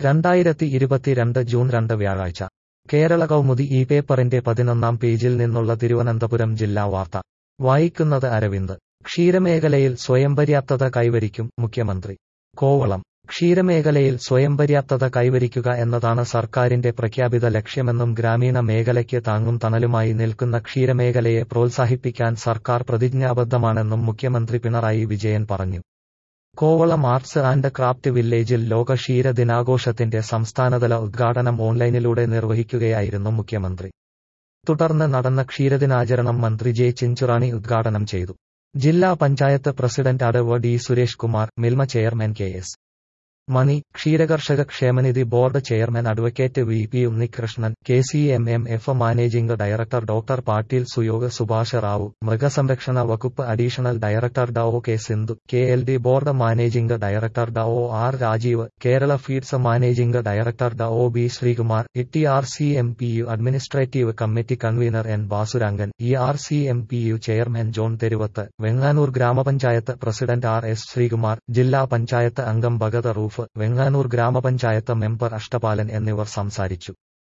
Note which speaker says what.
Speaker 1: രണ്ടായിരത്തി ഇരുപത്തിരണ്ട് ജൂൺ രണ്ട് വ്യാഴാഴ്ച കേരള കൗമുദി ഈ പേപ്പറിന്റെ പതിനൊന്നാം പേജിൽ നിന്നുള്ള തിരുവനന്തപുരം ജില്ലാ വാർത്ത വായിക്കുന്നത് അരവിന്ദ് ക്ഷീരമേഖലയിൽ സ്വയംപര്യാപ്തത കൈവരിക്കും മുഖ്യമന്ത്രി കോവളം ക്ഷീരമേഖലയിൽ സ്വയംപര്യാപ്തത കൈവരിക്കുക എന്നതാണ് സർക്കാരിന്റെ പ്രഖ്യാപിത ലക്ഷ്യമെന്നും ഗ്രാമീണ മേഖലയ്ക്ക് താങ്ങും തണലുമായി നിൽക്കുന്ന ക്ഷീരമേഖലയെ പ്രോത്സാഹിപ്പിക്കാൻ സർക്കാർ പ്രതിജ്ഞാബദ്ധമാണെന്നും മുഖ്യമന്ത്രി പിണറായി വിജയൻ പറഞ്ഞു കോവളം ആർട്സ് ആൻഡ് ക്രാഫ്റ്റ് വില്ലേജിൽ ലോക ക്ഷീര ദിനാഘോഷത്തിന്റെ സംസ്ഥാനതല ഉദ്ഘാടനം ഓൺലൈനിലൂടെ നിർവഹിക്കുകയായിരുന്നു മുഖ്യമന്ത്രി തുടർന്ന് നടന്ന ക്ഷീരദിനാചരണം മന്ത്രി ജെ ചിഞ്ചുറാണി ഉദ്ഘാടനം ചെയ്തു ജില്ലാ പഞ്ചായത്ത് പ്രസിഡന്റ് അടവ് D Suresh Kumar Milma chairman K S മണി ക്ഷീരകർഷക ക്ഷേമനിധി board chairman advocate V P Unnikrishnan K C M M F managing director doctor Patil സുയോഗ Subhash Rao മൃഗസംരക്ഷണ വകുപ്പ് അഡീഷണൽ ഡയറക്ടർ ഡ O K Sindhu K L D board managing director ഡ O R Rajeev Kerala feeds managing director ഡ O B Sreekumar E R C M P U administrative committee convener N Bhasurangan E R C M P U chairman John Theruvath Venganoor ഗ്രാമപഞ്ചായത്ത് president R S Sreekumar ജില്ലാ പഞ്ചായത്ത് അംഗം Bhagat roof Venganoor ഗ്രാമപഞ്ചായത്ത് member അഷ്ടപാലൻ എന്നിവർ സംസാരിച്ചു